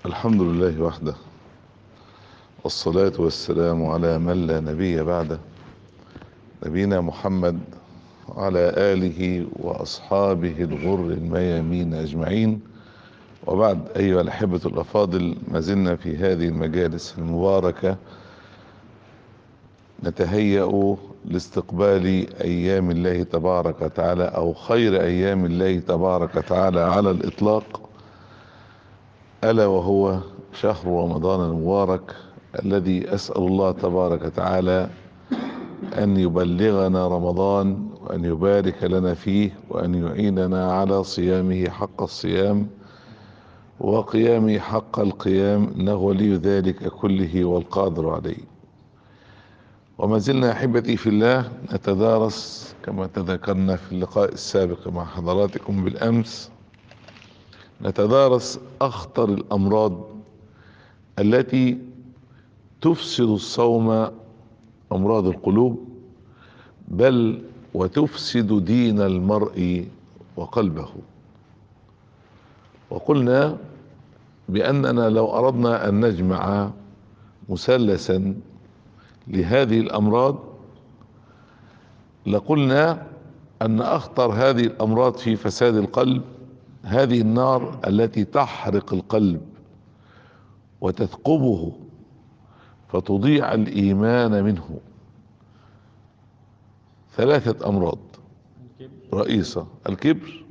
الحمد لله وحده والصلاة والسلام على من لا نبي بعده نبينا محمد وعلى آله وأصحابه الغر الميامين أجمعين وبعد أيها الأحبة الأفاضل ما زلنا في هذه المجالس المباركة نتهيأ لاستقبال أيام الله تبارك وتعالى أو خير أيام الله تبارك وتعالى على الإطلاق ألا وهو شهر رمضان المبارك الذي أسأل الله تبارك وتعالى أن يبلغنا رمضان وأن يبارك لنا فيه وأن يعيننا على صيامه حق الصيام وقيامه حق القيام إنه ولي ذلك كله والقادر عليه وما زلنا أحبتي في الله نتدارس كما تذكرنا في اللقاء السابق مع حضراتكم بالأمس نتدارس أخطر الأمراض التي تفسد الصوم أمراض القلوب بل وتفسد دين المرء وقلبه وقلنا بأننا لو أردنا أن نجمع مثلثا لهذه الأمراض لقلنا أن أخطر هذه الأمراض في فساد القلب هذه النار التي تحرق القلب وتثقبه فتضيع الإيمان منه ثلاثة أمراض رئيسة الكبر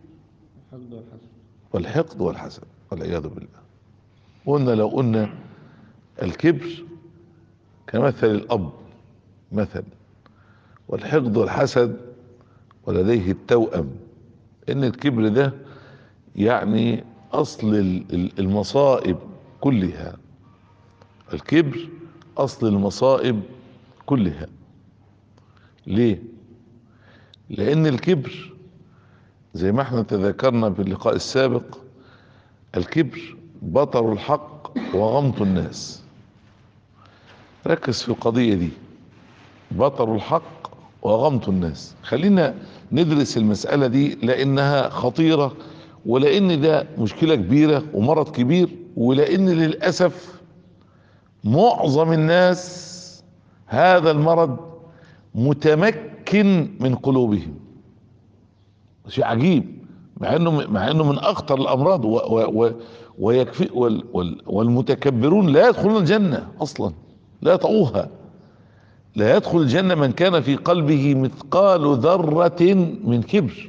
والحقد والحسد والعياذ بالله قلنا لو قلنا الكبر كمثل الأب مثل والحقد والحسد ولديه التوأم إن الكبر ده يعني أصل المصائب كلها الكبر أصل المصائب كلها ليه؟ لأن الكبر زي ما احنا تذكرنا في اللقاء السابق الكبر بطر الحق وغمط الناس ركز في القضية دي بطر الحق وغمط الناس خلينا ندرس المسألة دي لأنها خطيرة ولأن ده مشكلة كبيرة ومرض كبير ولأن للأسف معظم الناس هذا المرض متمكن من قلوبهم شيء عجيب مع انه مع انه من اخطر الامراض و و و ويكفي وال وال والمتكبرون لا يدخلون الجنه اصلا لا يطؤوها لا يدخل الجنه من كان في قلبه مثقال ذره من كبر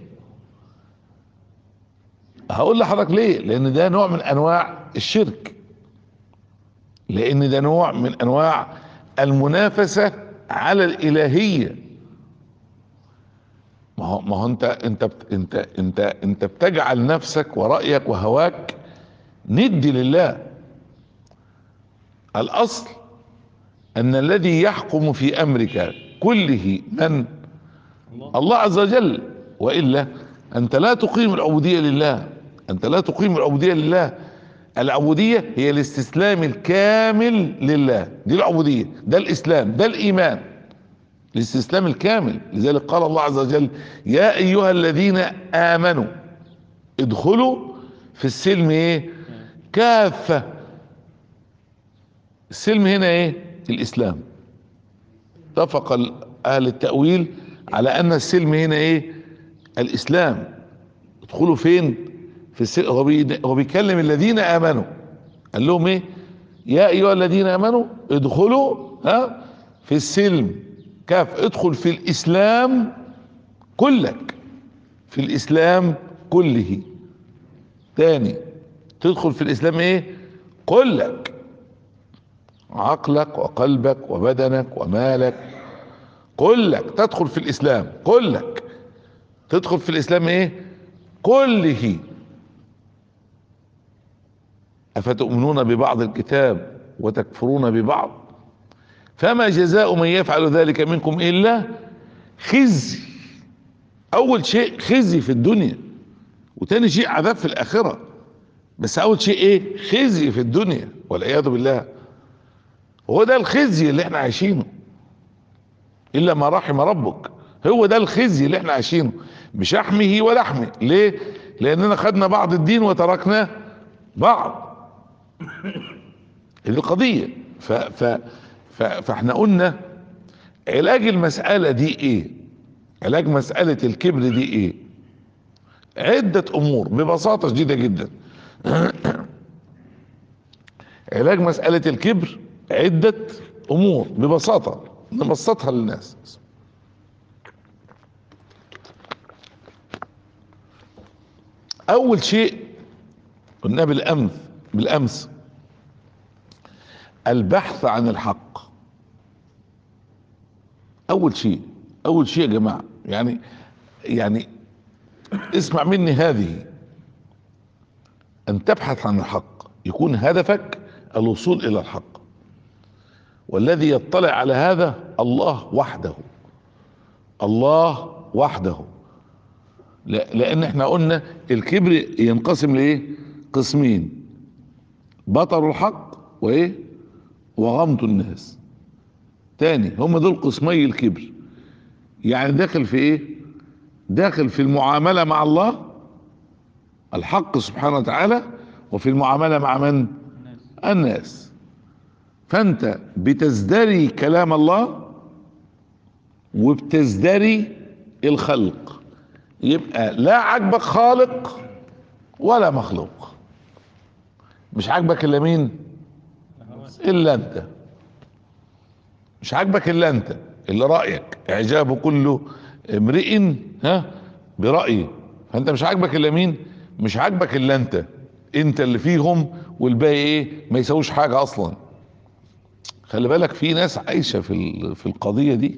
هقول لحضرتك ليه لان ده نوع من انواع الشرك لان ده نوع من انواع المنافسه على الالهيه ما هو ما هو انت انت انت انت انت بتجعل نفسك ورايك وهواك ند لله الاصل ان الذي يحكم في امرك كله من الله عز وجل والا انت لا تقيم العبوديه لله انت لا تقيم العبوديه لله العبوديه هي الاستسلام الكامل لله دي العبوديه ده الاسلام ده الايمان الاستسلام الكامل لذلك قال الله عز وجل يا ايها الذين امنوا ادخلوا في السلم ايه كافه السلم هنا ايه الاسلام اتفق اهل التاويل على ان السلم هنا ايه الاسلام ادخلوا فين في السلم هو, بي... هو بيكلم الذين امنوا قال لهم ايه يا ايها الذين امنوا ادخلوا ها في السلم كاف ادخل في الاسلام كلك في الاسلام كله تاني تدخل في الاسلام ايه كلك عقلك وقلبك وبدنك ومالك كلك تدخل في الاسلام كلك تدخل في الاسلام ايه كله افتؤمنون ببعض الكتاب وتكفرون ببعض فما جزاء من يفعل ذلك منكم الا خزي اول شيء خزي في الدنيا وتاني شيء عذاب في الاخره بس اول شيء ايه خزي في الدنيا والعياذ بالله هو ده الخزي اللي احنا عايشينه الا ما رحم ربك هو ده الخزي اللي احنا عايشينه بشحمه ولحمه ليه لاننا خدنا بعض الدين وتركنا بعض دي القضية ف ف ف فاحنا قلنا علاج المسألة دي ايه علاج مسألة الكبر دي ايه عدة امور ببساطة شديدة جدا علاج مسألة الكبر عدة امور ببساطة نبسطها للناس اول شيء قلنا بالامس بالامس البحث عن الحق اول شيء اول شيء يا جماعه يعني يعني اسمع مني هذه ان تبحث عن الحق يكون هدفك الوصول الى الحق والذي يطلع على هذا الله وحده الله وحده لا- لان احنا قلنا الكبر ينقسم لايه قسمين بطر الحق وايه وغمط الناس تاني هم دول قسمي الكبر يعني داخل في ايه داخل في المعاملة مع الله الحق سبحانه وتعالى وفي المعاملة مع من الناس فانت بتزدري كلام الله وبتزدري الخلق يبقى لا عجبك خالق ولا مخلوق مش عاجبك الا مين الا انت مش عاجبك الا انت اللي رايك اعجاب كل امرئ ها برايه فانت مش عاجبك الا مين مش عاجبك الا انت انت اللي فيهم والباقي ايه ما يسويش حاجه اصلا خلي بالك في ناس عايشه في ال- في القضيه دي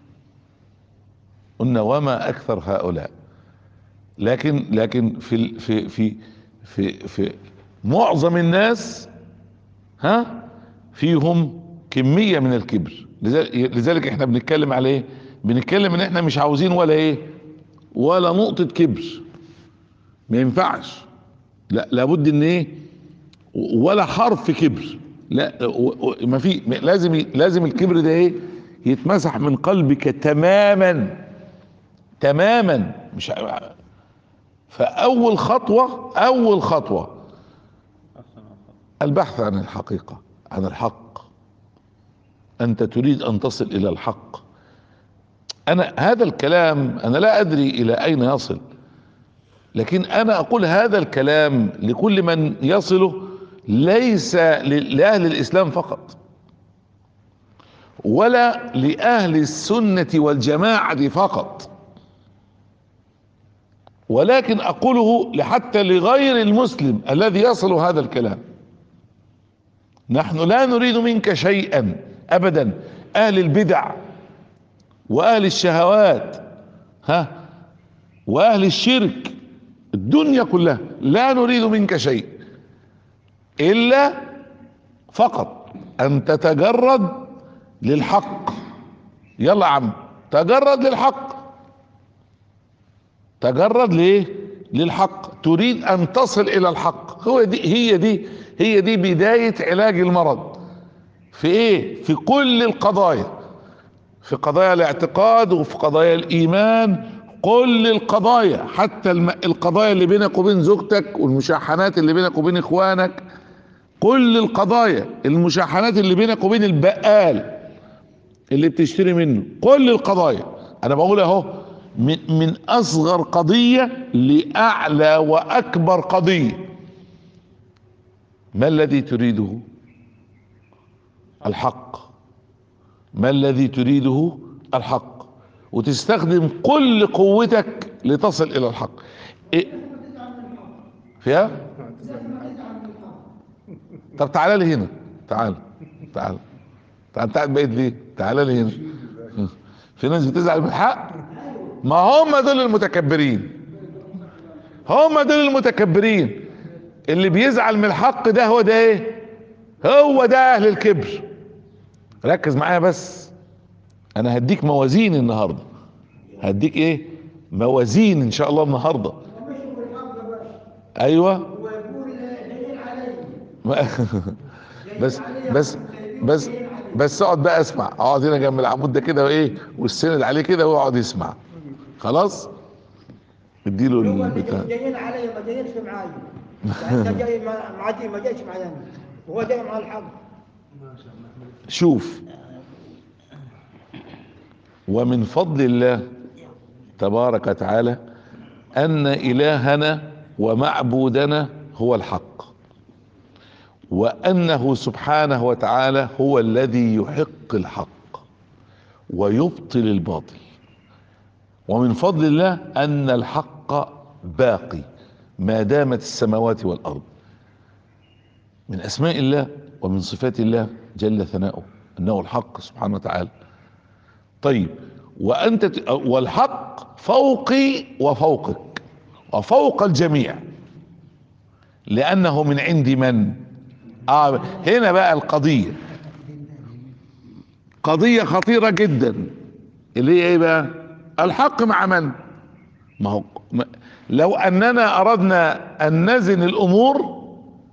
قلنا وما اكثر هؤلاء لكن لكن في ال- في في في في معظم الناس ها فيهم كمية من الكبر لذلك لذلك احنا بنتكلم على ايه بنتكلم ان احنا مش عاوزين ولا ايه ولا نقطة كبر ما ينفعش لا لابد ان ايه ولا حرف كبر لا و- و- ما في لازم لازم الكبر ده ايه يتمسح من قلبك تماما تماما مش ع- فاول خطوة اول خطوة البحث عن الحقيقة عن الحق انت تريد ان تصل الى الحق انا هذا الكلام انا لا ادري الى اين يصل لكن انا اقول هذا الكلام لكل من يصله ليس ل- لاهل الاسلام فقط ولا لاهل السنه والجماعه فقط ولكن اقوله لحتى لغير المسلم الذي يصل هذا الكلام نحن لا نريد منك شيئا ابدا اهل البدع واهل الشهوات ها واهل الشرك الدنيا كلها لا نريد منك شيء الا فقط ان تتجرد للحق يلا يا عم تجرد للحق تجرد ليه للحق تريد ان تصل الى الحق هو دي هي دي هي دي بداية علاج المرض في ايه في كل القضايا في قضايا الاعتقاد وفي قضايا الايمان كل القضايا حتى الم... القضايا اللي بينك وبين زوجتك والمشاحنات اللي بينك وبين اخوانك كل القضايا المشاحنات اللي بينك وبين البقال اللي بتشتري منه كل القضايا انا بقول اهو من, من اصغر قضية لاعلى واكبر قضية ما الذي تريده الحق ما الذي تريده الحق وتستخدم كل قوتك لتصل الى الحق إيه؟ فيها طب تعال لي هنا تعال تعال تعال انت قاعد بعيد ليه تعال لي هنا في ناس بتزعل من الحق ما هم دول المتكبرين هم دول المتكبرين اللي بيزعل من الحق ده هو ده ايه هو ده اهل الكبر ركز معايا بس انا هديك موازين النهارده هديك ايه موازين ان شاء الله النهارده مش بالحق بس ايوه هو يقول دليل علي ما- بس بس بس بس اقعد بقى اسمع اقعد هنا جنب العمود ده كده وايه والسند عليه كده واقعد يسمع خلاص اديله هو البتاع جايين علي ما جايينش معاي يعني انت جاي ما ما عادي ما جايش معايا وهو دائما على الحق شوف ومن فضل الله تبارك وتعالى ان الهنا ومعبودنا هو الحق وانه سبحانه وتعالى هو الذي يحق الحق ويبطل الباطل ومن فضل الله ان الحق باقي ما دامت السماوات والارض من اسماء الله ومن صفات الله جل ثناؤه انه الحق سبحانه وتعالى طيب وانت ت- والحق فوقي وفوقك وفوق الجميع لانه من عند من آه هنا بقى القضيه قضيه خطيره جدا اللي هي ايه بقى الحق مع من ما هو ما- لو اننا اردنا ان نزن الامور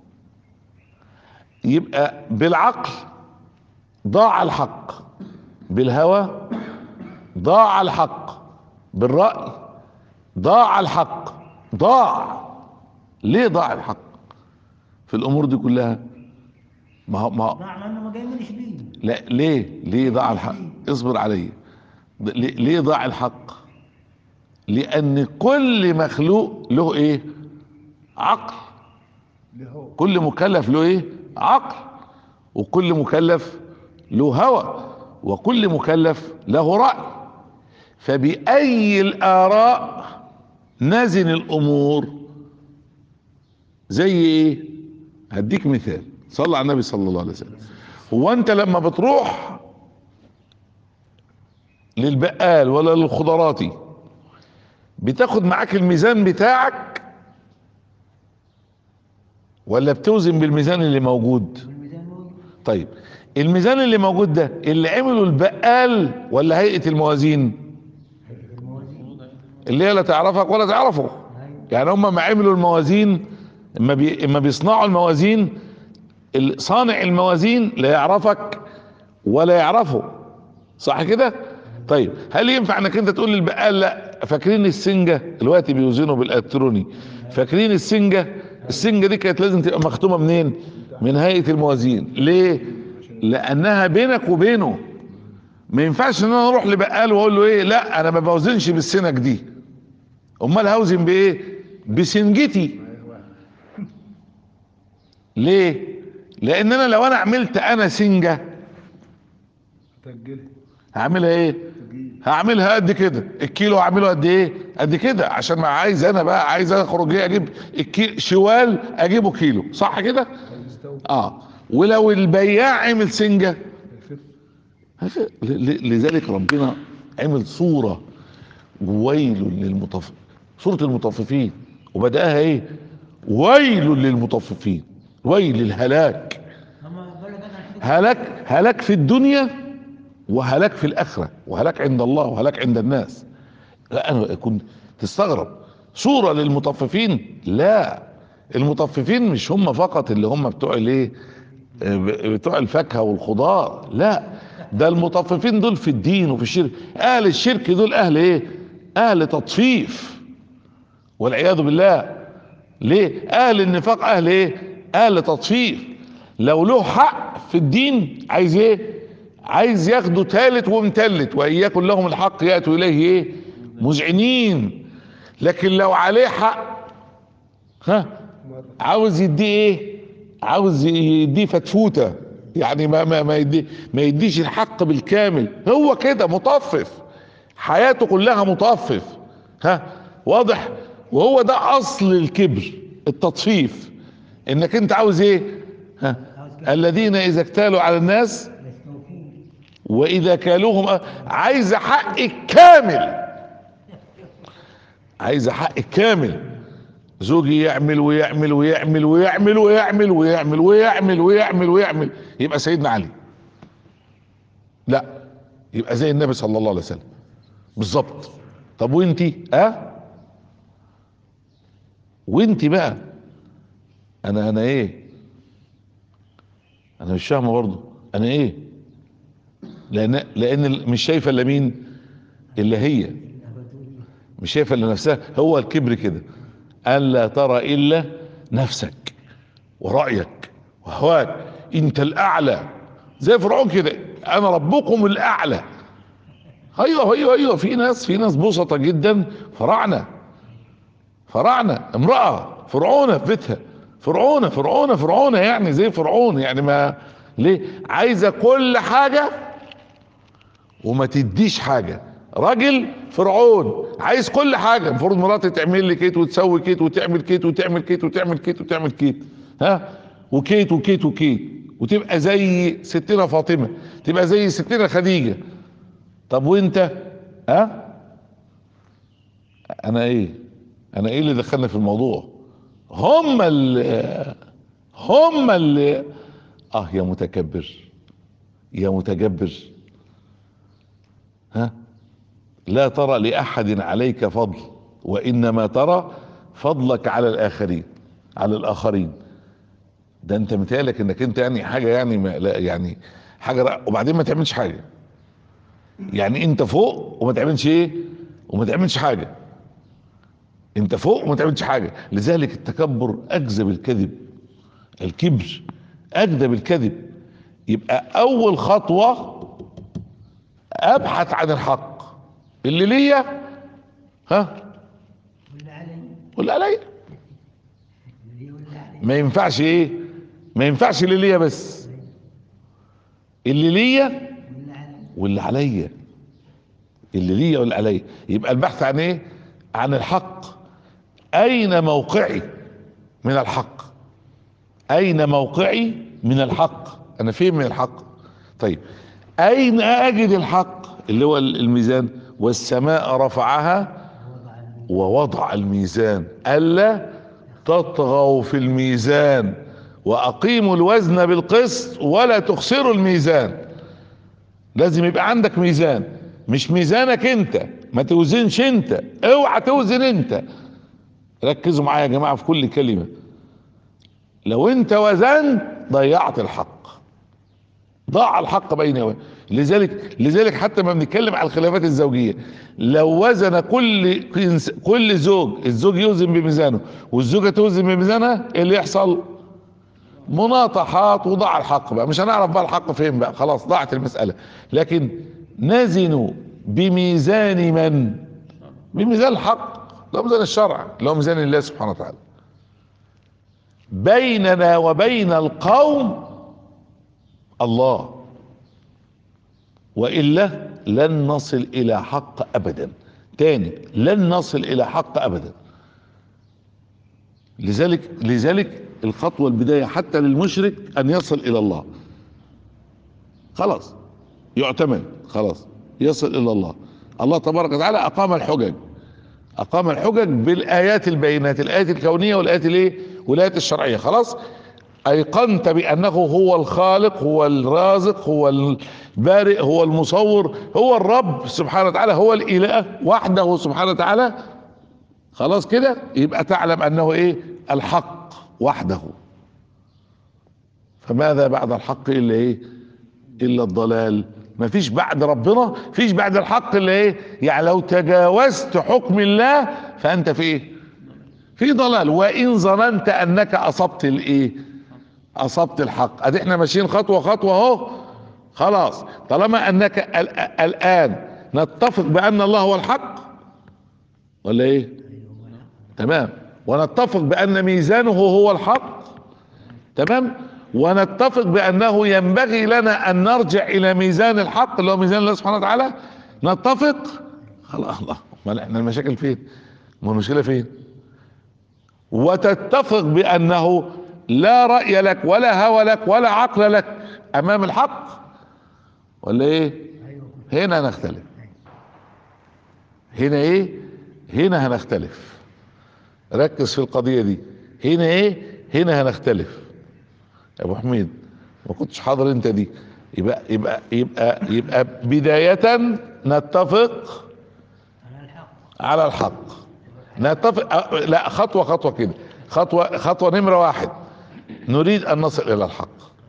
يبقى بالعقل ضاع الحق بالهوى ضاع الحق بالرأي ضاع الحق ضاع ليه ضاع الحق في الامور دي كلها ما هو ما هو مع انه ما جايبينش بيه لا ليه ليه ضاع الحق اصبر علي ليه ليه ضاع الحق لان كل مخلوق له ايه عقل كل مكلف له ايه عقل وكل مكلف له هوى وكل مكلف له رأي فبأي الآراء نزن الأمور زي ايه هديك مثال صلى على النبي صلى الله عليه وسلم هو انت لما بتروح للبقال ولا للخضراتي بتاخد معاك الميزان بتاعك ولا بتوزن بالميزان اللي موجود والميزان موجود طيب الميزان اللي موجود ده اللي عمله البقال ولا هيئة الموازين هيئة الموازين اللي هي لا تعرفك ولا تعرفه أيوة. يعني هم ما عملوا الموازين اما بي اما بيصنعوا الموازين ال- صانع الموازين لا يعرفك ولا يعرفه صح كده طيب هل ينفع انك انت تقول للبقال لا فاكرين السنجه دلوقتي بيوزنوا بالالكتروني فاكرين السنجه السنجه دي كانت لازم تبقى مختومه منين من هيئه الموازين ليه لانها بينك وبينه ما ينفعش ان انا اروح لبقال واقول له ايه لا انا ما بوزنش بالسنج دي امال هوزن بايه بسنجتي ليه لان انا لو انا عملت انا سنجه تأجلها هعملها ايه هعملها قد كده الكيلو هعمله قد ايه قد كده عشان ما عايز انا بقى عايز اخرج ايه اجيب الكيلو شوال اجيبه كيلو صح كده هيستوي اه ولو البياع عمل سنجه هيخف ل- ل- لذلك ربنا عمل صورة ويل للمطفف صورة المطففين وبدأها ايه ويل للمطففين ويل الهلاك اما بقول لك انا عشان هلاك هلاك في الدنيا وهلاك في الآخرة وهلاك عند الله وهلاك عند الناس لا أنا كنت تستغرب صورة للمطففين لا المطففين مش هم فقط اللي هم بتوع الايه آه، بتوع الفاكهة والخضار لا ده المطففين دول في الدين وفي الشرك اهل الشرك دول اهل ايه اهل تطفيف والعياذ بالله ليه اهل النفاق اهل ايه اهل تطفيف لو له حق في الدين عايز ايه عايز ياخده تالت ومتلت وان يكن لهم الحق ياتوا اليه ايه مذعنين لكن لو عليه حق ها مرة عاوز يديه ايه عاوز يديه فتفوته يعني ما ما ما يدي ما يديش الحق بالكامل هو كده مطفف حياته كلها مطفف ها واضح وهو ده اصل الكبر التطفيف انك انت عاوز ايه ها الذين اذا اكتالوا على الناس يستوفون واذا كالوهم عايز حق كامل عايز حق كامل زوجي يعمل ويعمل ويعمل ويعمل ويعمل ويعمل ويعمل ويعمل ويعمل يبقى سيدنا علي لا يبقى زي النبي صلى الله عليه وسلم بالظبط طب وانتي اه وانتي بقى انا انا ايه انا مش فاهمه برضه انا ايه لان لان مش شايفه الا مين الا هي مش شايفه الا نفسها هو الكبر كده الا ترى الا نفسك ورايك وهواك انت الاعلى زي فرعون كده انا ربكم الاعلى ايوه ايوه ايوه في ناس في ناس بسطة جدا فراعنة فراعنة امرأة فرعونة في بيتها فرعونة فرعونة فرعونة يعني زي فرعون يعني ما ليه عايزة كل حاجة وما تديش حاجة راجل فرعون عايز كل حاجة المفروض مراتي تعمل لي كيت وتسوي كيت وتعمل كيت وتعمل كيت وتعمل كيت وتعمل كيت ها وكيت وكيت وكيت وتبقى زي ستنا فاطمة تبقى زي ستنا خديجة طب وانت ها انا ايه انا ايه اللي دخلنا في الموضوع هم اللي هم اللي اه يا متكبر يا متجبر ها لا ترى لاحد عليك فضل وانما ترى فضلك على الاخرين على الاخرين ده انت متهيألك انك انت يعني حاجه يعني ما لا يعني حاجه رأ... وبعدين ما تعملش حاجه يعني انت فوق وما تعملش ايه وما تعملش حاجه انت فوق وما تعملش حاجه لذلك التكبر اكذب الكذب الكبر اكذب الكذب يبقى اول خطوه ابحث عن الحق اللي ليا ها ولا علي واللي عليا اللي ولا علي ما ينفعش ايه ما ينفعش اللي ليا بس اللي ليا ولا علي واللي عليا اللي ليا واللي عليا يبقى البحث عن ايه عن الحق اين موقعي من الحق اين موقعي من الحق انا فين من الحق طيب اين اجد الحق اللي هو الميزان والسماء رفعها وضع الميزان ووضع الميزان الا تطغوا في الميزان واقيموا الوزن بالقسط ولا تخسروا الميزان لازم يبقى عندك ميزان مش ميزانك انت ما توزنش انت اوعى توزن انت ركزوا معايا يا جماعه في كل كلمه لو انت وزنت ضيعت الحق ضاع الحق بين يومين لذلك لذلك حتى ما بنتكلم على الخلافات الزوجيه لو وزن كل كل زوج الزوج يوزن بميزانه والزوجه توزن بميزانها ايه اللي يحصل؟ مناطحات وضاع الحق بقى مش هنعرف بقى الحق فين بقى خلاص ضاعت المساله لكن نزنوا بميزان من؟ بميزان الحق لا ميزان الشرع لا ميزان الله سبحانه وتعالى بيننا وبين القوم الله والا لن نصل الى حق ابدا تاني لن نصل الى حق ابدا لذلك لذلك الخطوه البدايه حتى للمشرك ان يصل الى الله خلاص يعتمد خلاص يصل الى الله الله تبارك وتعالى اقام الحجج اقام الحجج بالايات البينات الايات الكونيه والايات الايه والايات الشرعيه خلاص ايقنت بانه هو الخالق هو الرازق هو البارئ هو المصور هو الرب سبحانه وتعالى هو الاله وحده سبحانه وتعالى خلاص كده يبقى تعلم انه ايه الحق وحده فماذا بعد الحق الا ايه الا الضلال مفيش بعد ربنا فيش بعد الحق الا ايه يعني لو تجاوزت حكم الله فانت في ايه في ضلال وان ظننت انك اصبت الايه اصبت الحق ادي احنا ماشيين خطوه خطوه اهو خلاص طالما انك ال- الان نتفق بان الله هو الحق ولا ايه تمام ونتفق بان ميزانه هو الحق تمام ونتفق بانه ينبغي لنا ان نرجع الى ميزان الحق اللي هو ميزان الله سبحانه وتعالى نتفق خلاص الله ما احنا المشاكل فين ما المشكله فين وتتفق بانه لا رأي لك ولا هوى لك ولا عقل لك امام الحق ولا ايه ايوه هنا نختلف هنا ايه هنا هنختلف ركز في القضية دي هنا ايه هنا هنختلف يا ابو حميد ما كنتش حاضر انت دي يبقى يبقى يبقى يبقى بداية نتفق على الحق على الحق نتفق أه، لا خطوة خطوة كده خطوة خطوة نمرة واحد نريد ان نصل الى الحق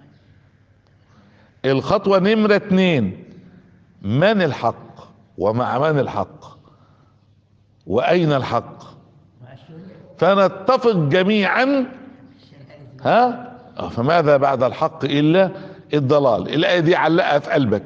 الخطوة نمرة اتنين من الحق ومع من الحق واين الحق مع الشريعة فنتفق جميعا ها آه، فماذا بعد الحق الا الضلال الايه دي علقها في قلبك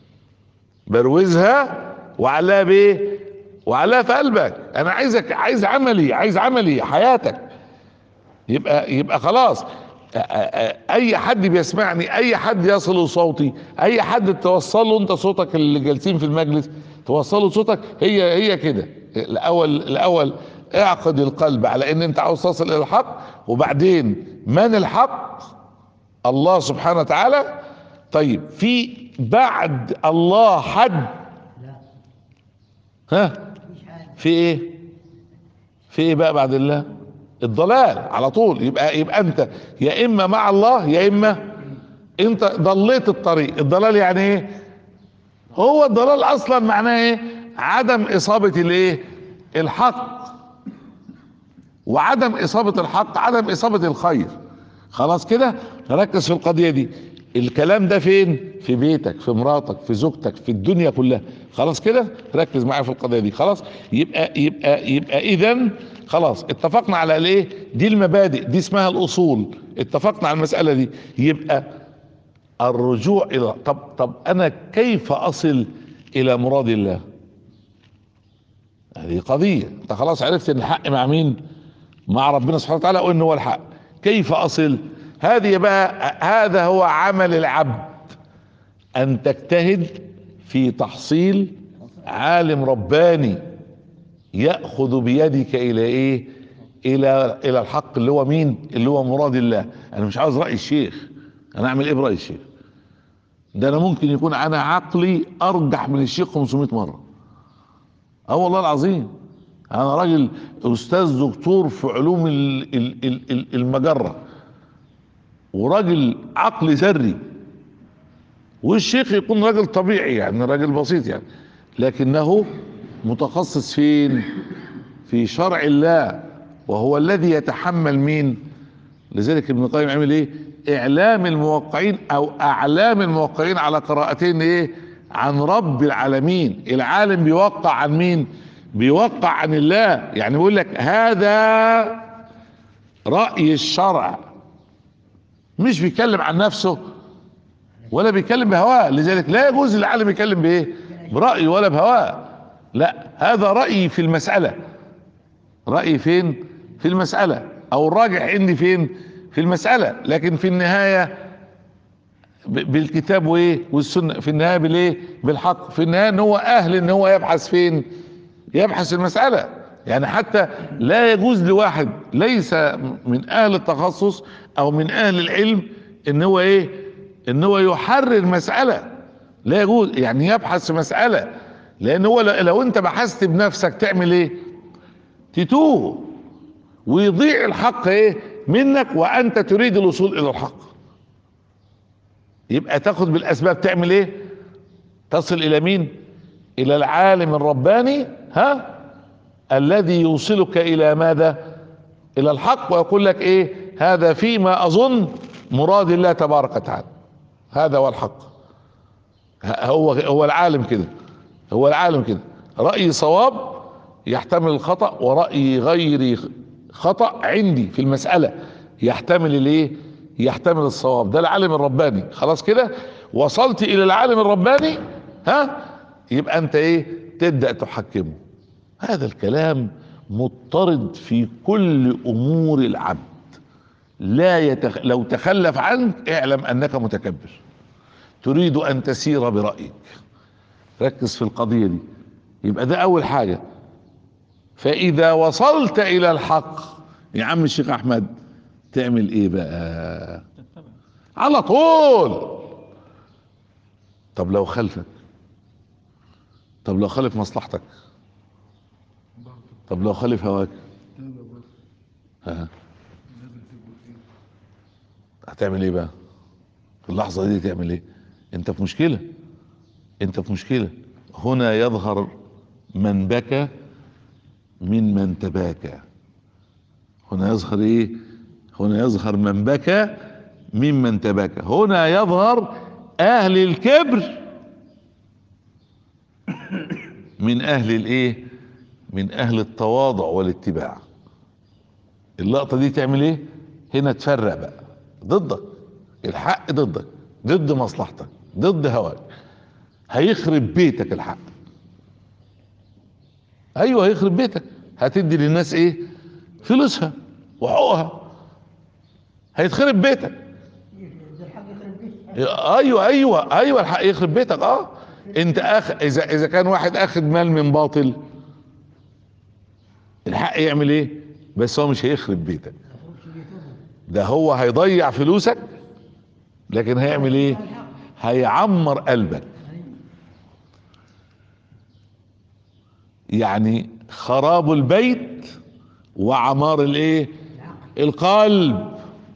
بروزها وعلقها بايه وعلقها في قلبك انا عايزك عايز عملي عايز عملي حياتك يبقى يبقى خلاص أ- أ- أ- اي حد بيسمعني اي حد يصل صوتي اي حد توصل له انت صوتك اللي جالسين في المجلس توصل له صوتك هي هي كده الاول الاول اعقد القلب على ان انت عاوز تصل الى الحق وبعدين من الحق الله سبحانه وتعالى طيب في بعد الله حد لا ها مفيش حاجة في ايه في ايه بقى بعد الله الضلال على طول يبقى يبقى انت يا اما مع الله يا اما انت ضليت الطريق الضلال يعني ايه هو الضلال اصلا معناه ايه عدم اصابة الايه الحق وعدم اصابة الحق عدم اصابة الخير خلاص كده ركز في القضية دي الكلام ده فين في بيتك في مراتك في زوجتك في الدنيا كلها خلاص كده ركز معايا في القضية دي خلاص يبقى يبقى يبقى اذا خلاص اتفقنا على الايه دي المبادئ دي اسمها الاصول اتفقنا على المسألة دي يبقى الرجوع الى طب طب انا كيف اصل الى مراد الله هذه قضية انت خلاص عرفت ان الحق مع مين مع ربنا سبحانه وتعالى وان هو الحق كيف اصل هذه بقى هذا هو عمل العبد ان تجتهد في تحصيل عالم رباني ياخذ بيدك الى ايه الى الى الحق اللي هو مين اللي هو مراد الله انا مش عاوز راي الشيخ انا اعمل ايه براي الشيخ ده انا ممكن يكون انا عقلي ارجح من الشيخ 500 مره اه والله العظيم انا راجل استاذ دكتور في علوم ال- ال- ال- ال- المجره وراجل عقل ذري والشيخ يكون راجل طبيعي يعني راجل بسيط يعني لكنه متخصص فين في شرع الله وهو الذي يتحمل مين لذلك ابن القيم عمل ايه اعلام الموقعين او اعلام الموقعين على قراءتين ايه عن رب العالمين العالم بيوقع عن مين بيوقع عن الله يعني بيقول لك هذا رأي الشرع مش بيتكلم عن نفسه ولا بيتكلم بهواه لذلك لا يجوز للعالم يتكلم بايه برأيه ولا بهواه لا هذا رأيي في المسألة رأيي فين في المسألة او الراجح عندي فين في المسألة لكن في النهاية ب- بالكتاب وايه والسنة في النهاية بالايه بالحق في النهاية ان هو اهل ان هو يبحث فين يبحث المسألة يعني حتى لا يجوز لواحد ليس من اهل التخصص او من اهل العلم ان هو ايه ان هو يحرر مسألة لا يجوز يعني يبحث في مسألة لان هو ل- لو انت بحثت بنفسك تعمل ايه تتوه ويضيع الحق ايه منك وانت تريد الوصول الى الحق يبقى تاخد بالاسباب تعمل ايه تصل الى مين الى العالم الرباني ها الذي يوصلك الى ماذا الى الحق ويقول لك ايه هذا فيما اظن مراد الله تبارك وتعالى هذا هو الحق ه- هو هو العالم كده هو العالم كده رأي صواب يحتمل الخطأ ورأي غير خطأ عندي في المسألة يحتمل الايه يحتمل الصواب ده العالم الرباني خلاص كده وصلت الى العالم الرباني ها يبقى انت ايه تبدأ تحكمه هذا الكلام مضطرد في كل امور العبد لا يتخ... لو تخلف عنك اعلم انك متكبر تريد ان تسير برأيك ركز في القضية دي يبقى ده اول حاجة فاذا وصلت الى الحق يا عم الشيخ احمد تعمل ايه بقى على طول طب لو خلفك طب لو خالف مصلحتك طب لو خالف هواك ها هتعمل ايه بقى في اللحظة دي تعمل ايه انت في مشكلة انت في مشكلة هنا يظهر من بكى من من تباكى هنا يظهر ايه هنا يظهر من بكى ممن تباكى هنا يظهر اهل الكبر من اهل الايه من اهل التواضع والاتباع اللقطة دي تعمل ايه هنا تفرق بقى ضدك الحق ضدك ضد مصلحتك ضد هواك هيخرب بيتك الحق ايوه هيخرب بيتك هتدي للناس ايه فلوسها وحقوقها هيتخرب بيتك ده الحق يخرب بيت ايوه ايوه ايوه الحق يخرب بيتك اه انت اخ اذا اذا كان واحد اخد مال من باطل الحق يعمل ايه بس هو مش هيخرب بيتك يخربش بيتهم ده هو هيضيع فلوسك لكن هيعمل ايه هيعمر قلبك يعني خراب البيت وعمار الايه القلب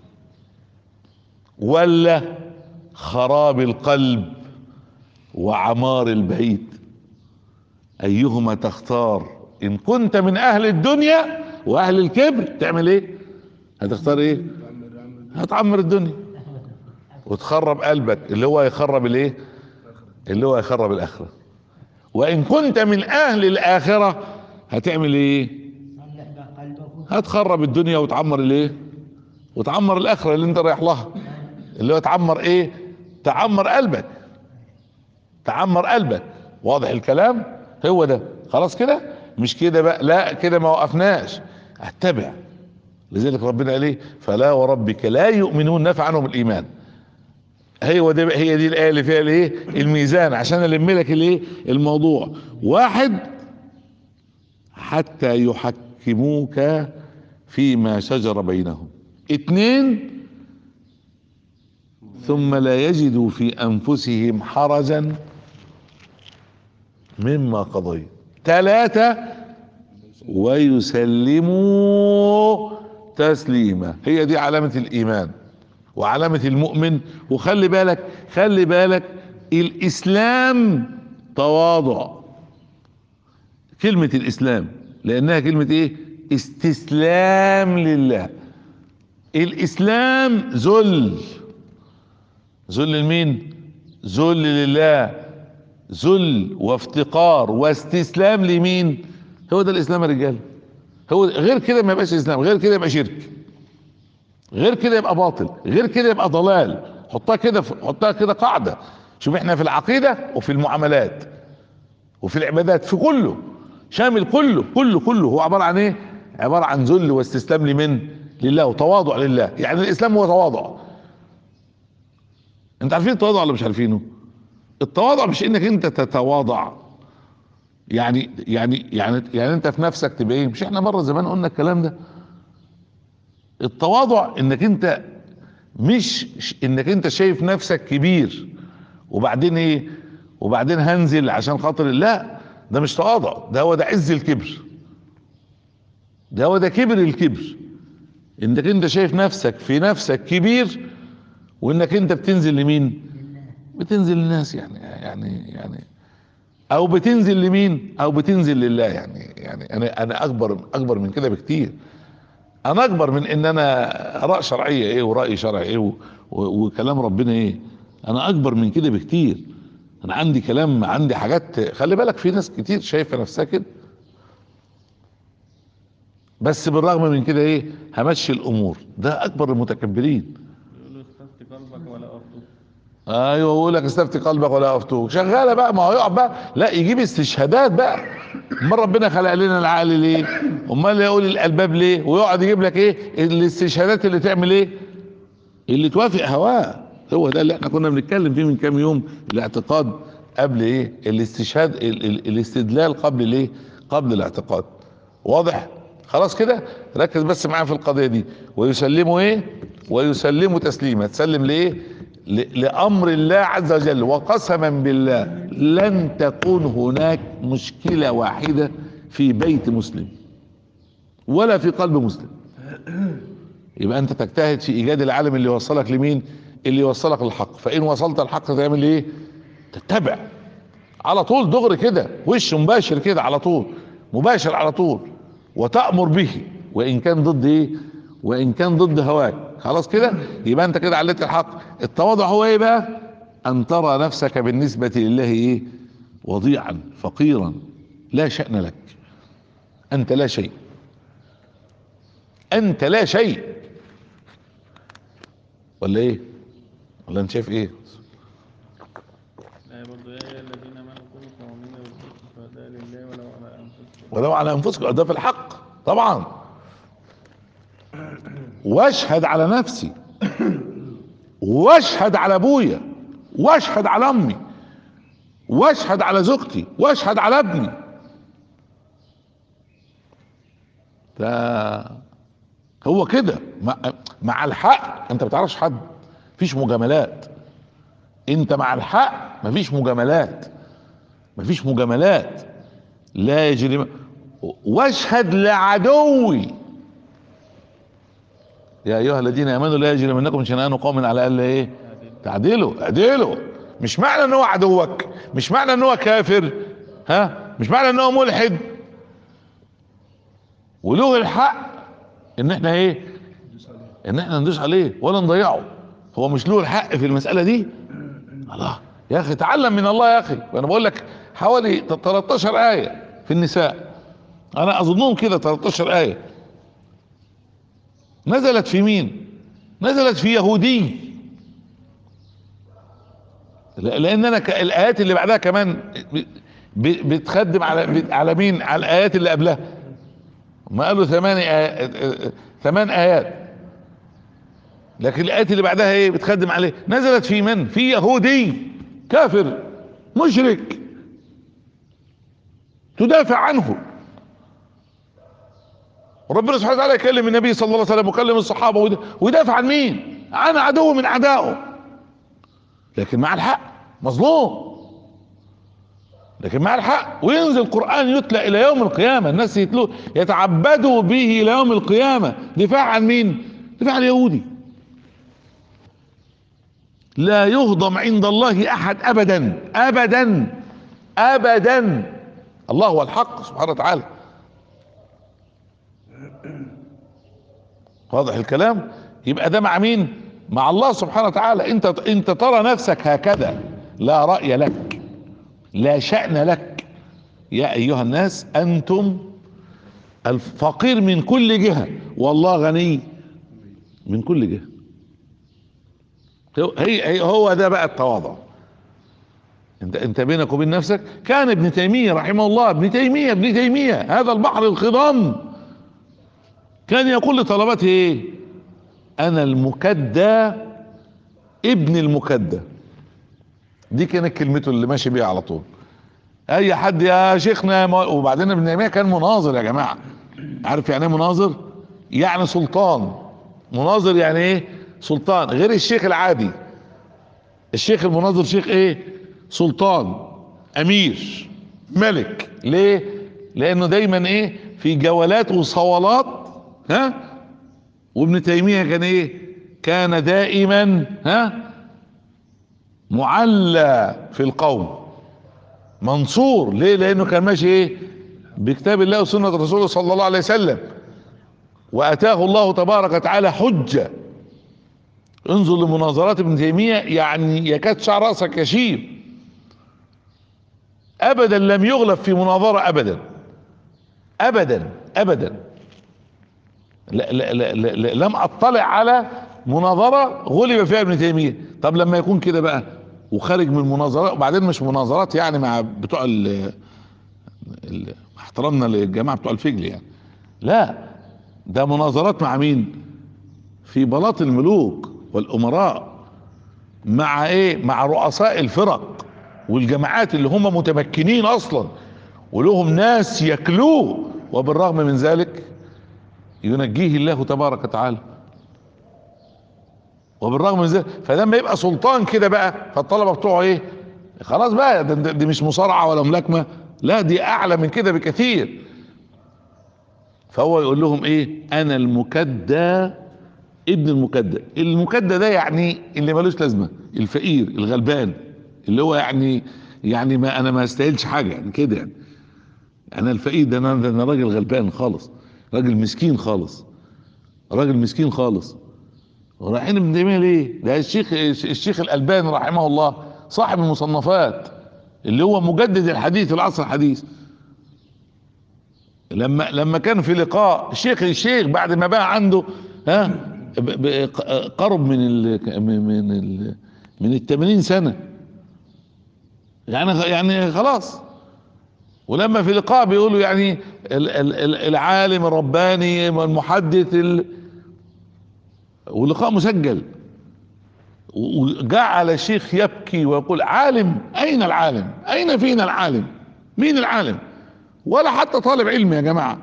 ولا خراب القلب وعمار البيت ايهما تختار ان كنت من اهل الدنيا واهل الكبر تعمل ايه هتختار ايه هتعمر الدنيا وتخرب قلبك اللي هو يخرب الايه اللي هو يخرب الاخره وان كنت من اهل الاخره هتعمل ايه صلح بقى قلبك هتخرب الدنيا وتعمر الايه وتعمر الاخره اللي انت رايح لها اللي هو تعمر ايه تعمر قلبك تعمر قلبك واضح الكلام هو ده خلاص كده مش كده بقى لا كده ما وقفناش اتبع لذلك ربنا قال ايه فلا وربك لا يؤمنون نفع عنهم الايمان هي ده هي دي الايه اللي فيها الايه الميزان عشان الم لك الايه الموضوع واحد حتى يحكموك فيما شجر بينهم اتنين ثم لا يجدوا في انفسهم حرجا مما قضيت ثلاثة ويسلموا تسليما هي دي علامة الايمان وعلامة المؤمن وخلي بالك خلي بالك الاسلام تواضع كلمة الاسلام لانها كلمة ايه استسلام لله الاسلام ذل ذل لمين ذل لله ذل وافتقار واستسلام لمين هو ده الاسلام يا رجاله هو غير كده ما يبقاش اسلام غير كده يبقى شرك غير كده يبقى باطل غير كده يبقى ضلال حطها كده حطها كده قاعده شوف احنا في العقيده وفي المعاملات وفي العبادات في كله شامل كله كله كله هو عباره عن ايه عباره عن ذل واستسلام لمن لله وتواضع لله يعني الاسلام هو تواضع انت عارفين التواضع ولا مش عارفينه التواضع مش انك انت تتواضع يعني يعني يعني يعني انت في نفسك تبقى ايه مش احنا مره زمان قلنا الكلام ده التواضع انك انت مش انك انت شايف نفسك كبير وبعدين ايه وبعدين هنزل عشان خاطر لا ده مش تواضع ده هو ده عز الكبر ده هو ده كبر الكبر انك انت شايف نفسك في نفسك كبير وانك انت بتنزل لمين بتنزل للناس يعني يعني يعني او بتنزل لمين او بتنزل لله يعني يعني انا انا اكبر اكبر من كده بكتير انا اكبر من ان انا اراء شرعيه ايه وراي شرعي ايه و- و- وكلام ربنا ايه انا اكبر من كده بكتير انا عندي كلام عندي حاجات خلي بالك في ناس كتير شايفه نفسها كده بس بالرغم من كده ايه همشي الامور ده اكبر المتكبرين يقول له استفت قلبك ولا أفتوك ايوه يقول لك استفتي قلبك ولا افتوك شغاله بقى ما هو يقعد بقى لا يجيب استشهادات بقى امال ربنا خلق لنا العقل ليه امال يقول الالباب ليه ويقعد يجيب لك ايه الاستشهادات اللي تعمل ايه اللي توافق هواه هو ده اللي احنا كنا بنتكلم فيه من كام يوم الاعتقاد قبل ايه الاستشهاد ال ال الاستدلال قبل الايه قبل الاعتقاد واضح خلاص كده ركز بس معايا في القضيه دي ويسلموا ايه ويسلموا تسليما تسلم لايه ل- لامر الله عز وجل وقسما بالله لن تكون هناك مشكله واحده في بيت مسلم ولا في قلب مسلم يبقى انت تجتهد في ايجاد العالم اللي يوصلك لمين اللي يوصلك للحق فان وصلت الحق تعمل ايه تتبع على طول دغري كده وش مباشر كده على طول مباشر على طول وتأمر به وان كان ضد ايه وان كان ضد هواك خلاص كده يبقى انت كده عليت الحق التواضع هو ايه بقى ان ترى نفسك بالنسبة لله ايه وضيعا فقيرا لا شأن لك انت لا شيء انت لا شيء ولا ايه ولا انت شايف ايه لا برضه يا أيها الذين آمنوا كونوا قوامين بالقسط شهداء لله ولو على أنفسكم ولو على انفسكم ده في الحق طبعا واشهد على نفسي واشهد على ابويا واشهد على امي واشهد على زوجتي واشهد على ابني ده هو كده مع, مع الحق انت ما بتعرفش حد مفيش مجاملات انت مع الحق مفيش مجاملات مفيش مجاملات لا يجري واشهد لعدوي يا ايها الذين امنوا لا يجرمنكم شنآن قوم على الا ايه تعدلوا اعدلوا مش معنى ان هو عدوك مش معنى ان هو كافر ها مش معنى ان هو ملحد وله الحق ان احنا ايه ان احنا ندوس عليه ولا نضيعه هو مش له الحق في المسألة دي الله يا اخي تعلم من الله يا اخي وانا بقول لك حوالي 13 آية في النساء انا اظنهم كده 13 آية نزلت في مين نزلت في يهودي لا- لان انا ك- الايات اللي بعدها كمان ب- ب- بتخدم على على مين على الايات اللي قبلها ما قالوا ثمان آيات ثمان ايات لكن الايات اللي بعدها ايه بتخدم عليه نزلت في من في يهودي كافر مشرك تدافع عنه وربنا سبحانه وتعالى يكلم النبي صلى الله عليه وسلم ويكلم الصحابه ويد- ويدافع عن مين عن عدو من اعدائه لكن مع الحق مظلوم لكن مع الحق وينزل القرآن يتلى إلى يوم القيامة الناس يتلو يتعبدوا به إلى يوم القيامة دفاع عن مين دفاع عن اليهودي لا يهضم عند الله أحد أبدا أبدا أبدا الله هو الحق سبحانه وتعالى واضح الكلام يبقى ده مع مين مع الله سبحانه وتعالى انت انت ترى نفسك هكذا لا رأي لك لا شأن لك يا ايها الناس انتم الفقير من كل جهة والله غني من كل جهة هو- هي هي- هو ده بقى التواضع انت انت بينك وبين نفسك كان ابن تيمية رحمه الله ابن تيمية ابن تيمية هذا البحر الخضم كان يقول لطلبته ايه انا المكدى ابن المكدى دي كانت كلمته اللي ماشي بيها على طول اي حد يا شيخنا يا مو- وبعدين ابن تيميه كان مناظر يا جماعه عارف يعني ايه مناظر يعني سلطان مناظر يعني ايه سلطان غير الشيخ العادي الشيخ المناظر شيخ ايه سلطان امير ملك ليه لانه دايما ايه في جولات وصولات ها وابن تيميه كان ايه كان دائما ها معلى في القوم منصور ليه لانه كان ماشي ايه بكتاب الله وسنة رسوله صلى الله عليه وسلم واتاه الله تبارك وتعالى حجة انظر لمناظرات ابن تيمية يعني يكاد شعر راسك يشيب ابدا لم يغلب في مناظرة ابدا ابدا ابدا لا لا لا لا لا لم اطلع على مناظرة غلب فيها ابن تيمية طب لما يكون كده بقى وخارج من مناظرات وبعدين مش مناظرات يعني مع بتوع ال ال- احترامنا للجماعة بتوع الفجل يعني لا ده مناظرات مع مين في بلاط الملوك والامراء مع ايه مع رؤساء الفرق والجماعات اللي هم متمكنين اصلا ولهم ناس يكلوه وبالرغم من ذلك ينجيه الله تبارك وتعالى وبالرغم من ذلك فلما يبقى سلطان كده بقى فالطلبه بتوعه ايه خلاص بقى ده- ده- دي مش مصارعه ولا ملاكمه لا دي اعلى من كده بكثير فهو يقول لهم ايه انا المكدى ابن المكدى المكدى ده يعني اللي ملوش لازمه الفقير الغلبان اللي هو يعني يعني ما انا ما استاهلش حاجه يعني كده يعني انا الفقير ده انا ده انا راجل غلبان خالص راجل مسكين خالص راجل مسكين خالص ورايحين ابن تيميه ليه؟ ده الشيخ الشيخ الالباني رحمه الله صاحب المصنفات اللي هو مجدد الحديث العصر الحديث لما لما كان في لقاء شيخ الشيخ بعد ما بقى عنده ها ب- ب- قرب من ال من ال من ال 80 سنه يعني يعني خلاص ولما في لقاء بيقولوا يعني ال- ال- ال- العالم الرباني المحدث ال... ولقاء مسجل وجعل الشيخ يبكي ويقول عالم اين العالم اين فينا العالم مين العالم ولا حتى طالب علم يا جماعه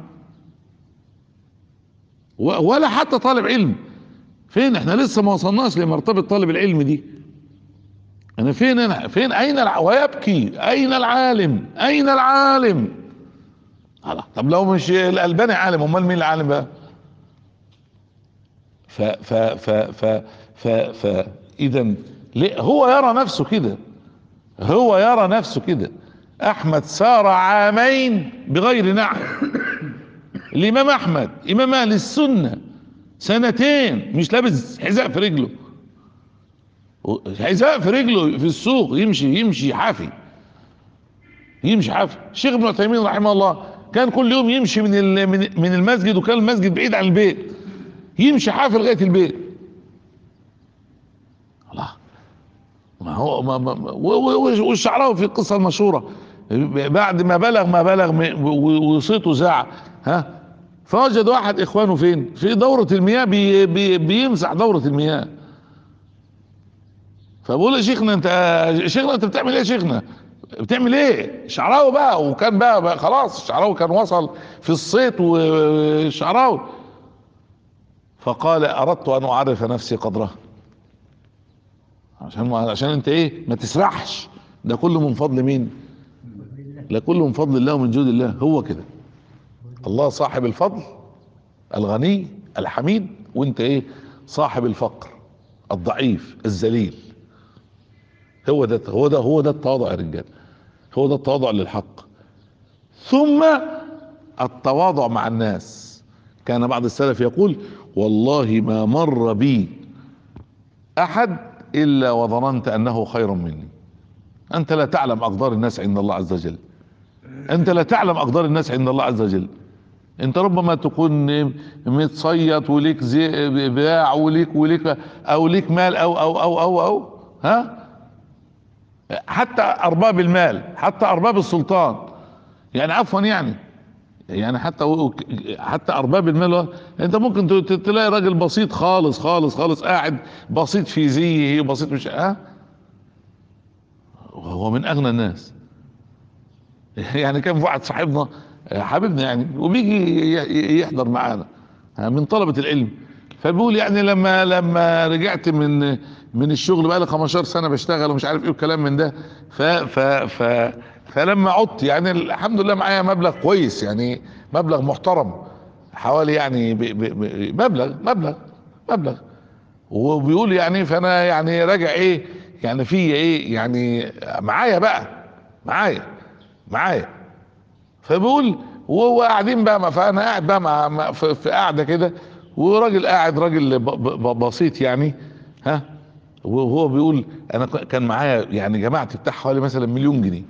و- ولا حتى طالب علم فين احنا لسه ما وصلناش لمرتبه طالب العلم دي انا فين انا فين اين الع... ويبكي اين العالم اين العالم الله. طب لو مش الالباني عالم امال مين العالم بقى ف ف ف ف ف ف اذا ليه- هو يرى نفسه كده هو يرى نفسه كده احمد سار عامين بغير نعم الامام احمد امام اهل السنه سنتين مش لابس حذاء في رجله حذاء في رجله في السوق يمشي يمشي حافي يمشي حافي الشيخ ابن عثيمين رحمه الله كان كل يوم يمشي من ال- من من المسجد وكان المسجد بعيد عن البيت يمشي حافي لغايه البيت الله ما هو ما ما ما- و- و- والشعراوي في القصه المشهوره بعد ما بلغ ما بلغ م- و- وصيته زعق ها فوجد واحد اخوانه فين في دورة المياه بي بي بيمسح دورة المياه فبقول يا شيخنا انت شيخنا انت بتعمل ايه يا شيخنا بتعمل ايه شعراوي بقى وكان بقى, بقى خلاص الشعراوي كان وصل في الصيت والشعراوي فقال اردت ان اعرف نفسي قدرها عشان عشان انت ايه ما تسرحش ده كله من فضل مين لا كله من فضل الله ومن جود الله هو كده الله صاحب الفضل الغني الحميد وانت ايه صاحب الفقر الضعيف الذليل هو ده هو ده هو ده التواضع يا رجال هو ده التواضع للحق ثم التواضع مع الناس كان بعض السلف يقول والله ما مر بي احد الا وظننت انه خير مني انت لا تعلم اقدار الناس عند الله عز وجل انت لا تعلم اقدار الناس عند الله عز وجل انت ربما تكون متصيط وليك زي باع وليك وليك او ليك مال او او او او, أو ها حتى ارباب المال حتى ارباب السلطان يعني عفوا يعني يعني حتى حتى ارباب المال انت ممكن ت- تلاقي راجل بسيط خالص خالص خالص قاعد بسيط في زيه بسيط مش ها وهو من اغنى الناس يعني كان في واحد صاحبنا حبيبنا يعني وبيجي ي- يحضر معانا من طلبة العلم فبيقول يعني لما لما رجعت من من الشغل بقى لي 15 سنه بشتغل ومش عارف ايه والكلام من ده ف ف ف فلما عدت يعني الحمد لله معايا مبلغ كويس يعني مبلغ محترم حوالي يعني ب ب ب مبلغ مبلغ مبلغ وبيقول يعني فانا يعني راجع ايه يعني في ايه يعني معايا بقى معايا معايا فبيقول وهو قاعدين بقى ما- فانا قاعد بقى مع مع- في في قاعده كده وراجل قاعد راجل ب- ب- بسيط يعني ها وهو بيقول انا ك- كان معايا يعني جمعت بتاع حوالي مثلا مليون جنيه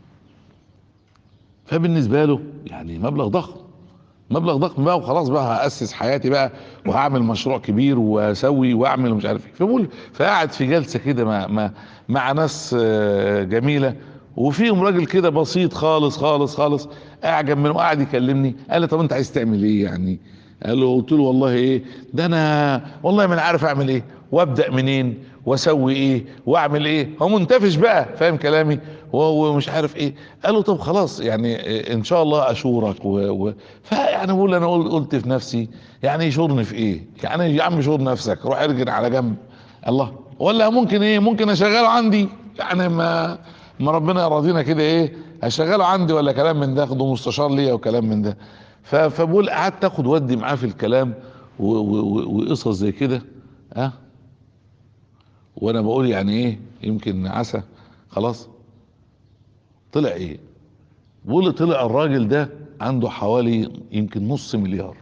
فبالنسبه له يعني مبلغ ضخم مبلغ ضخم بقى وخلاص بقى هاسس حياتي بقى وهعمل مشروع كبير واسوي واعمل ومش عارف ايه فبقول فقعد في جلسه كده مع مع مع ناس آه، جميله وفيهم راجل كده بسيط خالص خالص خالص اعجب منه قاعد يكلمني قال لي طب انت عايز تعمل ايه يعني قال له قلت له والله ايه ده انا والله ما انا عارف اعمل ايه وابدا منين واسوي ايه واعمل ايه هو منتفش بقى فاهم كلامي هو هو مش عارف ايه قال له طب خلاص يعني إيه ان شاء الله اشورك و... و... فيعني بقول انا قل- قلت في نفسي يعني يشورني في ايه يعني يا عم شور نفسك روح ارجع على جنب الله ولا ممكن ايه ممكن اشغله عندي يعني ما ما ربنا يراضينا كده ايه اشغله عندي ولا كلام من ده اخده مستشار ليا وكلام من ده ف- فبقول قعدت اخد ودي معاه في الكلام و- و- و- وقصص زي كده ها وانا بقول يعني ايه يمكن عسى خلاص طلع ايه بقول لي طلع الراجل ده عنده حوالي يمكن نص مليار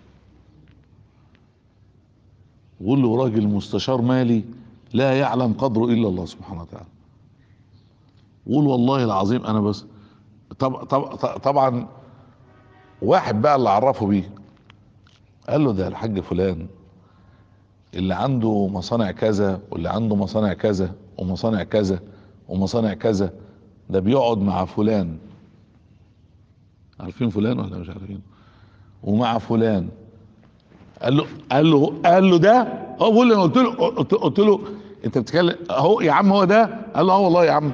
بقول له راجل مستشار مالي لا يعلم قدره الا الله سبحانه وتعالى قول والله العظيم انا بس طب طب طبعا واحد بقى اللي عرفه بيه قال له ده الحاج فلان اللي عنده مصانع كذا واللي عنده مصانع كذا ومصانع كذا ومصانع كذا ده بيقعد مع فلان عارفين فلان ولا مش عارفين ومع فلان قال له قال له قال له ده هو بيقول لي انا قلت له قلت, قلت له انت بتتكلم اهو يا عم هو ده قال له اه والله يا عم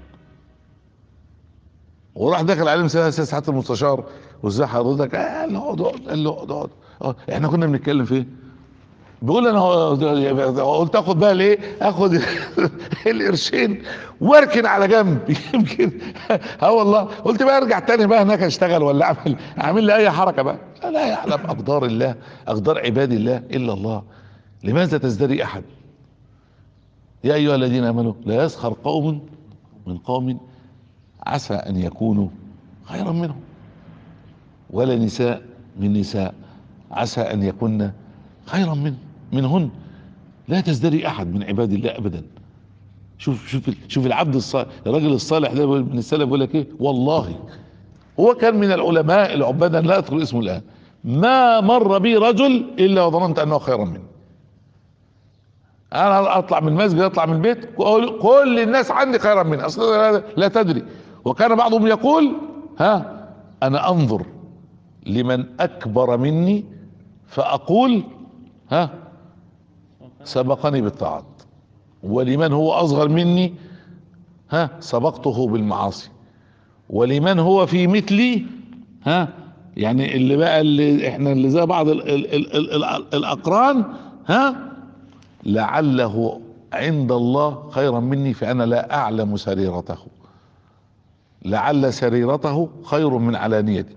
وراح داخل عليه مسألة ساعة المستشار وازاي حضرتك قال له اقعد اقعد قال له اقعد اقعد اه احنا كنا بنتكلم في ايه؟ بيقول انا هو- قلت اخد بقى الايه اخد القرشين واركن على جنب يمكن اه والله قلت بقى ارجع تاني بقى هناك اشتغل ولا اعمل اعمل لي اي حركه بقى لا يعلم اقدار الله اقدار عباد الله الا الله لماذا تزدري احد يا ايها الذين امنوا لا يسخر قوم من قوم عسى ان يكونوا خيرا منهم ولا نساء من نساء عسى ان يكن خيرا من منهن لا تزدري احد من عباد الله ابدا شوف شوف شوف العبد الصالح الراجل الصالح ده من السلف بيقول لك ايه والله هو كان من العلماء العباد لا اذكر اسمه الان ما مر بي رجل الا وظننت انه خيرا منه انا اطلع من المسجد اطلع من البيت كل- كل الناس عندي خيرا مني اصلا لا- لا تدري وكان بعضهم يقول ها انا انظر لمن اكبر مني فاقول ها سبقني بالطاعات ولمن هو اصغر مني ها سبقته بالمعاصي ولمن هو في مثلي ها يعني اللي بقى اللي احنا اللي زي بعض ال ال ال ال ال الاقران ها لعله عند الله خيرا مني فانا لا اعلم سريرته لعل سريرته خير من علانيته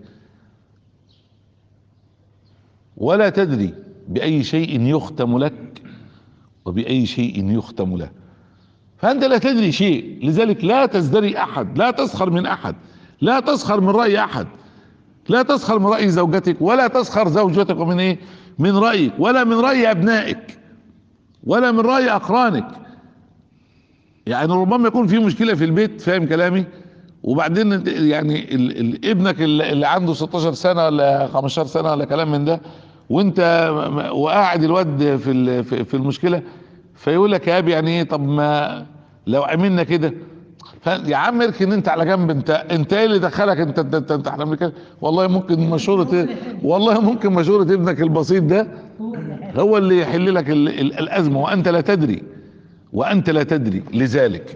ولا تدري باي شيء يختم لك وباي شيء يختم له فانت لا تدري شيء لذلك لا تزدري احد لا تسخر من احد لا تسخر من راي احد لا تسخر من راي زوجتك ولا تسخر زوجتك من ايه من رايك ولا من راي ابنائك ولا من راي اقرانك يعني ربما يكون في مشكله في البيت فاهم كلامي وبعدين انت- يعني ال ال ابنك اللي اللي عنده 16 سنه ولا 15 سنه ولا كلام من ده وانت م- م- وقاعد الواد في ال- في في المشكله فيقول لك يا ابي يعني ايه طب ما لو عملنا كده ف- يا عم اركن انت على جنب انت انت ايه اللي دخلك انت انت انت, انت احنا بنتكلم والله ممكن مشوره إيه؟ والله ممكن مشوره ابنك البسيط ده هو اللي هو اللي يحل لك ال- ال- الازمه وانت لا تدري وانت لا تدري لذلك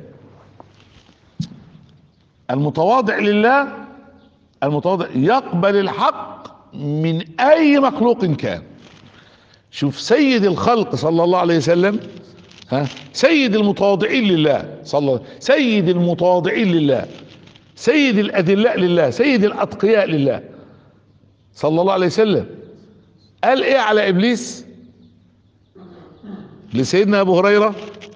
المتواضع لله المتواضع يقبل الحق من اي مخلوق كان شوف سيد الخلق صلى الله عليه وسلم ها سيد المتواضعين لله صلى الله سيد المتواضعين لله سيد الادلاء لله سيد الاتقياء لله صلى الله عليه وسلم قال ايه على ابليس لسيدنا ابو هريره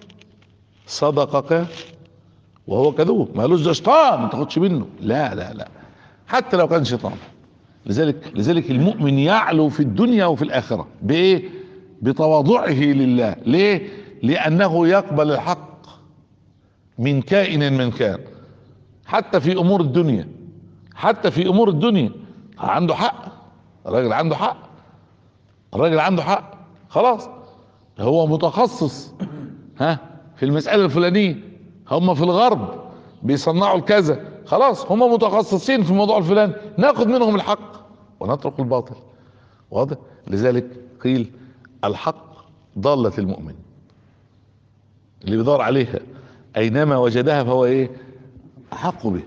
صدقك وهو كذوب مالوش ده شيطان ما تاخدش منه لا لا لا حتى لو كان شيطان لذلك لذلك المؤمن يعلو في الدنيا وفي الاخره بايه بتواضعه لله ليه لانه يقبل الحق من كائن من كان حتى في امور الدنيا حتى في امور الدنيا عنده حق الراجل عنده حق الراجل عنده حق خلاص هو متخصص ها في المسألة الفلانية هم في الغرب بيصنعوا الكذا خلاص هم متخصصين في الموضوع الفلاني ناخد منهم الحق ونترك الباطل واضح لذلك قيل الحق ضالة المؤمن اللي بيدور عليها اينما وجدها فهو ايه احق به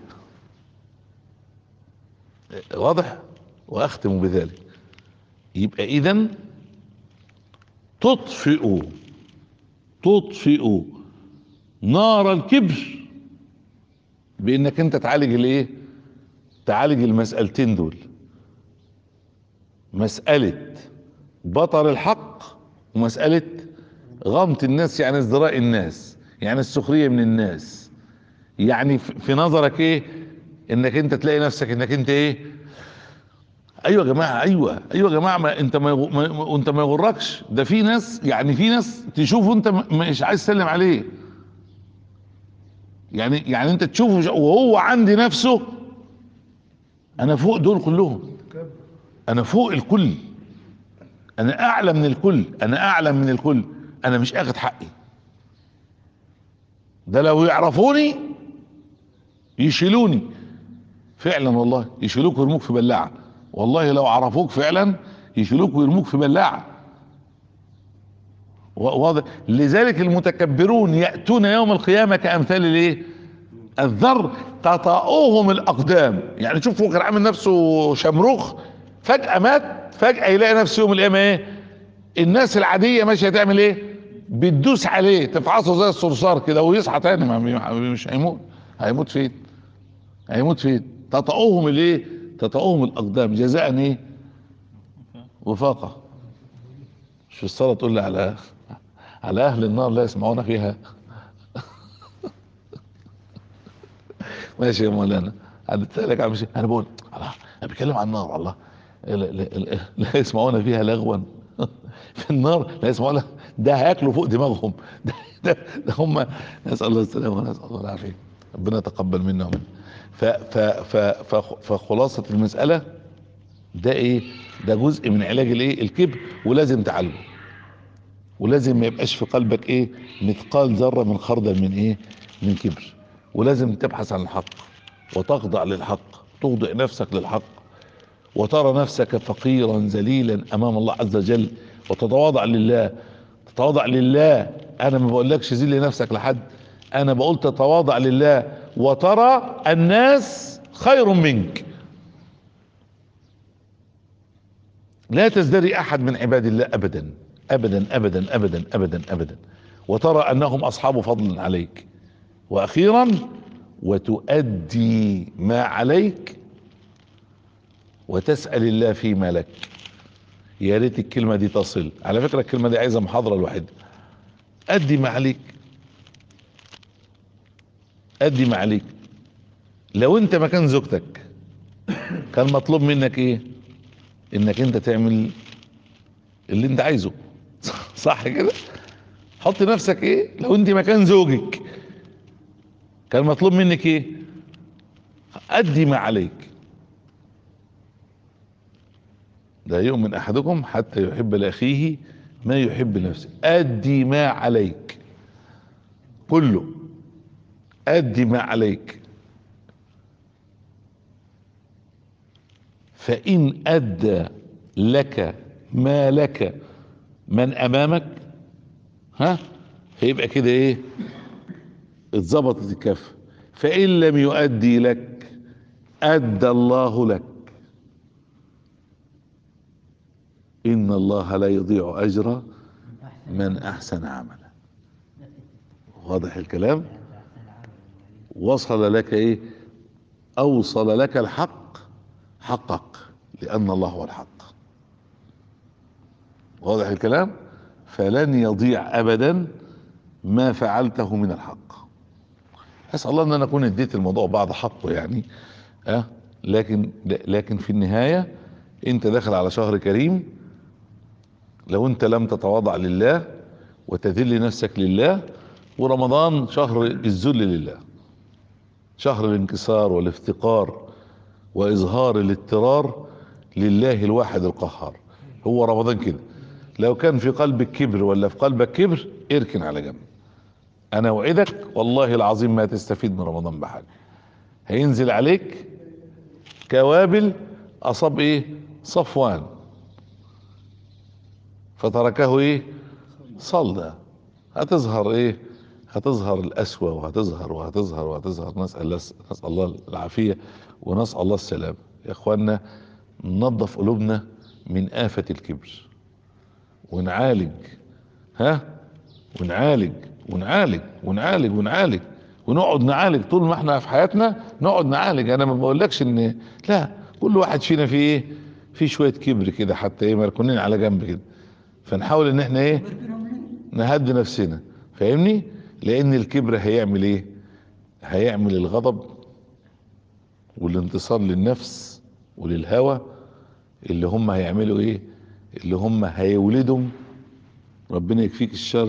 واضح واختم بذلك يبقى اذا تطفئ تطفئ نار الكبر بانك انت تعالج الايه تعالج المسألتين دول مسألة بطر الحق ومسألة غمط الناس يعني ازدراء الناس يعني السخرية من الناس يعني في في نظرك ايه انك انت تلاقي نفسك انك انت ايه ايوه يا جماعه ايوه ايوه يا جماعه ما انت ما, يغ- ما ما- انت ما يغركش ده في ناس يعني في ناس تشوفه انت م- مش عايز تسلم عليه يعني يعني انت تشوفه ش- وهو عند نفسه انا فوق دول كلهم انا فوق الكل انا اعلى من الكل انا اعلى من الكل انا مش اخد حقي ده لو يعرفوني يشيلوني فعلا والله يشيلوك ويرموك في بلاعه والله لو عرفوك فعلا يشيلوك ويرموك في بلاعه و- واضح لذلك المتكبرون ياتون يوم القيامه كامثال الايه الذر تطأوهم الاقدام يعني شوف هو كان عامل نفسه شمروخ فجاه مات فجاه يلاقي نفسه يوم القيامه ايه الناس العاديه ماشيه تعمل ايه بتدوس عليه تفعصه زي الصرصار كده ويصحى تاني ما ما- مش هيموت هيموت فين هيموت فين تطأوهم الايه تطأوهم الاقدام جزاء ايه وفاقه مش في الصلاه تقول لي على على اهل النار لا يسمعون فيها ماشي يا مولانا عدت لك على مش انا بقول الله انا بتكلم عن النار والله لا, لا, لا, لا يسمعون فيها لغوا في النار لا يسمعون ده هياكلوا فوق دماغهم ده, ده, ده هم نسال الله السلامه ونسال الله العافيه ربنا يتقبل منا ومنهم ف ف ف ف فخلاصه المساله ده ايه ده جزء من علاج الايه الكبر ولازم تعالجه ولازم ما يبقاش في قلبك ايه مثقال ذره من خردل من ايه من كبر ولازم تبحث عن الحق وتخضع للحق تخضع نفسك للحق وترى نفسك فقيرا ذليلا امام الله عز وجل وتتواضع لله تتواضع لله انا ما بقولكش ذل نفسك لحد انا بقول تتواضع لله وترى الناس خير منك لا تزدري احد من عباد الله ابدا ابدا ابدا ابدا ابدا ابدا وترى انهم اصحاب فضل عليك واخيرا وتؤدي ما عليك وتسال الله فيما لك يا ريت الكلمه دي تصل على فكره الكلمه دي عايزه محاضره لوحدها ادي ما عليك ادي ما عليك لو انت مكان زوجتك كان مطلوب منك ايه انك انت تعمل اللي انت عايزه صح كده حط نفسك ايه لو انت مكان زوجك كان مطلوب منك ايه ادي ما عليك لا يؤمن احدكم حتى يحب لاخيه ما يحب لنفسه ادي ما عليك كله ادي ما عليك فان ادى لك ما لك من امامك ها فيبقى كده ايه اتظبطت الكفه فان لم يؤدي لك ادى الله لك ان الله لا يضيع اجر من احسن عملا واضح الكلام وصل لك ايه اوصل لك الحق حقق لان الله هو الحق واضح الكلام فلن يضيع ابدا ما فعلته من الحق اسال الله ان انا اكون اديت الموضوع بعض حقه يعني اه لكن لكن في النهايه انت داخل على شهر كريم لو انت لم تتواضع لله وتذل نفسك لله ورمضان شهر الذل لله شهر الانكسار والافتقار واظهار الاضطرار لله الواحد القهار هو رمضان كده لو كان في قلبك كبر ولا في قلبك كبر اركن على جنب انا اوعدك والله العظيم ما تستفيد من رمضان بحاجه هينزل عليك كوابل اصاب ايه صفوان فتركه ايه صلى هتظهر ايه هتظهر الأسوأ وهتظهر وهتظهر وهتظهر نسأل الله نسأل الله العافية ونسأل الله السلام يا اخوانا ننظف قلوبنا من آفة الكبر ونعالج ها ونعالج ونعالج ونعالج ونعالج ونقعد نعالج طول ما احنا في حياتنا نقعد نعالج انا ما بقولكش ان لا كل واحد فينا فيه ايه في شويه كبر كده حتى ايه مركونين على جنب كده فنحاول ان احنا ايه نهدي نفسنا فاهمني لان الكبر هيعمل ايه هيعمل الغضب والانتصار للنفس وللهوى اللي هم هيعملوا ايه اللي هم هيولدوا ربنا يكفيك الشر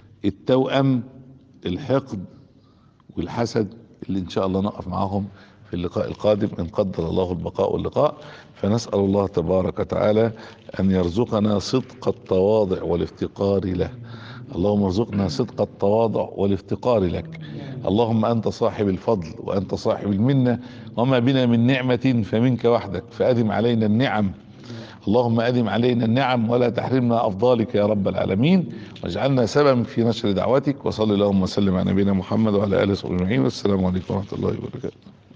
التوأم الحقد والحسد اللي ان شاء الله نقف معاهم في في اللقاء القادم ان قدر الله البقاء واللقاء فنسال الله تبارك وتعالى ان يرزقنا صدق التواضع والافتقار له اللهم ارزقنا صدق التواضع والافتقار لك اللهم انت صاحب الفضل وانت صاحب المنه وما بنا من نعمه فمنك وحدك فادم علينا النعم اللهم ادم علينا النعم ولا تحرمنا افضالك يا رب العالمين واجعلنا سببا في نشر دعوتك وصلى اللهم وسلم على نبينا محمد وعلى اله وصحبه اجمعين والسلام عليكم ورحمه الله وبركاته